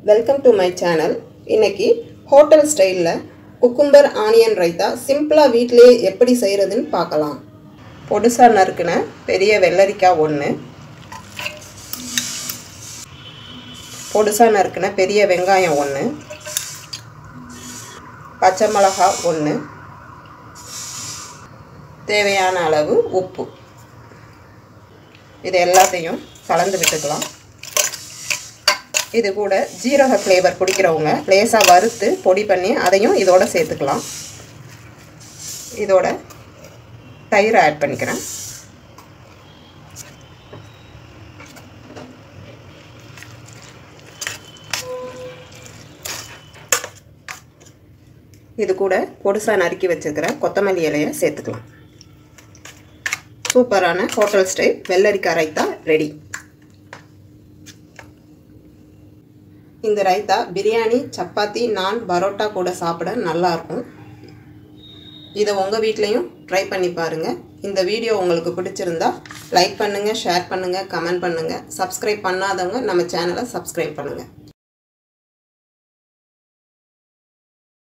welcome to my channel இன்னைக்கு hotel ஸ்டைலில் cucumber onion raita சிம்பிளாக வீட்டிலேயே எப்படி செய்கிறதுன்னு பார்க்கலாம் பொடுசாக நறுக்குன பெரிய வெள்ளரிக்காய் ஒன்று பொடுசாக நறுக்குன பெரிய வெங்காயம் ஒன்று பச்சை மிளகா ஒன்று தேவையான அளவு உப்பு இது எல்லாத்தையும் கலந்து விட்டுக்கலாம் இது கூட ஜீரக ஃப்ளேவர் பிடிக்கிறவங்க லேசாக வறுத்து பொடி பண்ணி அதையும் இதோட சேர்த்துக்கலாம் இதோட தயிர் ஆட் பண்ணிக்கிறேன் இது கூட பொடுசாக நறுக்கி வச்சுருக்கிற கொத்தமல்லி இலையை சேர்த்துக்கலாம் சூப்பரான ஹோட்டல் ஸ்டைல் வெள்ளரிக்காய் ரைத்தா ரெடி இந்த ரைத்தா பிரியாணி சப்பாத்தி நான் பரோட்டா கூட சாப்பிட நல்லாயிருக்கும் இதை உங்கள் வீட்லேயும் ட்ரை பண்ணி பாருங்கள் இந்த வீடியோ உங்களுக்கு பிடிச்சிருந்தா லைக் பண்ணுங்கள் ஷேர் பண்ணுங்கள் கமெண்ட் பண்ணுங்கள் சப்ஸ்கிரைப் பண்ணாதவங்க நம்ம சேனலை சப்ஸ்கிரைப் பண்ணுங்கள்